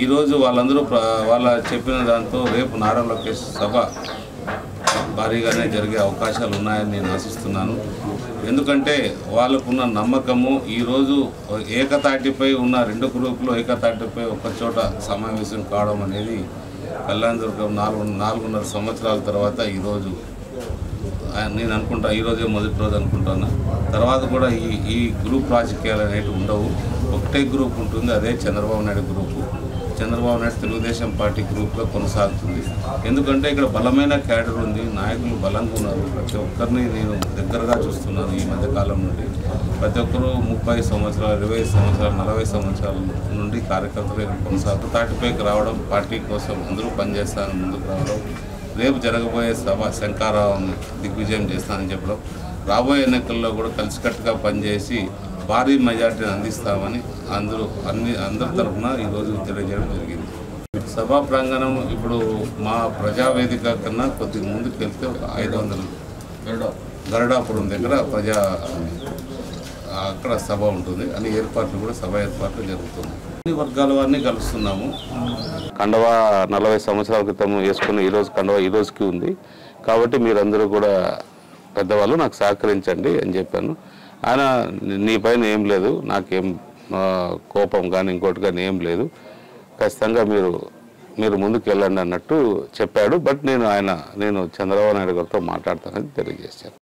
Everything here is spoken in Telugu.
ఈరోజు వాళ్ళందరూ ప్ర- వాళ్ళ చెప్పిన దాంతో రేపు నారా లోకేష్ సభ భారీగానే జరిగే అవకాశాలు ఉన్నాయని నేను ఆశిస్తున్నాను ఎందుకంటే వాళ్ళకున్న నమ్మకము ఈరోజు ఏకతాటిపై ఉన్న రెండు గ్రూపులు ఏకతాటిపై ఒక చోట సమావేశం కావడం అనేది కళ్యాణదుర్గం నాలుగు నాలుగున్నర సంవత్సరాల తర్వాత ఈరోజు ఆ, నేను అనుకుంటా ఈరోజే మొదటి రోజు అనుకుంటున్నా తర్వాత కూడా ఈ ఈ గ్రూప్ రాజకీయాలు అనేవి ఉండవు ఒకటే గ్రూప్ ఉంటుంది అదే చంద్రబాబు నాయుడు గ్రూపు చంద్రబాబు నాయుడు తెలుగుదేశం పార్టీ గ్రూప్లో కొనసాగుతుంది ఎందుకంటే ఇక్కడ బలమైన క్యాడర్ ఉంది నాయకులు బలంగా ఉన్నారు ప్రతి ఒక్కరిని నేను దగ్గరగా చూస్తున్నాను ఈ మధ్య కాలం నుండి ప్రతి ఒక్కరూ ముప్పై సంవత్సరాలు ఇరవై సంవత్సరాలు నలభై సంవత్సరాల నుండి కార్యకర్తలు ఇక్కడ కొనసాగుతూ తాటిపైకి రావడం పార్టీ కోసం అందరూ పనిచేస్తాను ముందుకు రావడం రేపు జరగబోయే సభ శంకారావం దిగ్విజయం చేస్తానని చెప్పడం రాబోయే ఎన్నికల్లో కూడా కలిసికట్టుగా పనిచేసి భారీ మెజార్టీని అందిస్తామని అందరూ అన్ని అందరి తరఫున ఈరోజు తెలియజేయడం జరిగింది సభా ప్రాంగణం ఇప్పుడు మా ప్రజావేదిక కన్నా కొద్దిగా ముందుకు వెళ్తే ఒక ఐదు వందలు గరుడాపురం దగ్గర ప్రజా అక్కడ సభ ఉంటుంది అన్ని ఏర్పాట్లు కూడా సభ ఏర్పాట్లు జరుగుతుంది అన్ని వర్గాల వారిని కలుస్తున్నాము కండవ నలభై సంవత్సరాల క్రితం వేసుకున్న ఈ రోజు కండవ ఈ రోజుకి ఉంది కాబట్టి మీరందరూ కూడా పెద్దవాళ్ళు నాకు సహకరించండి అని చెప్పాను ఆయన నీ పైన ఏం లేదు నాకేం ఆ, కోపం కానీ ఇంకోటి కానీ ఏం లేదు ఖచ్చితంగా మీరు మీరు ముందుకు వెళ్ళండి అన్నట్టు చెప్పాడు బట్ నేను ఆయన నేను చంద్రబాబు నాయుడు గారితో మాట్లాడతానని తెలియజేశాను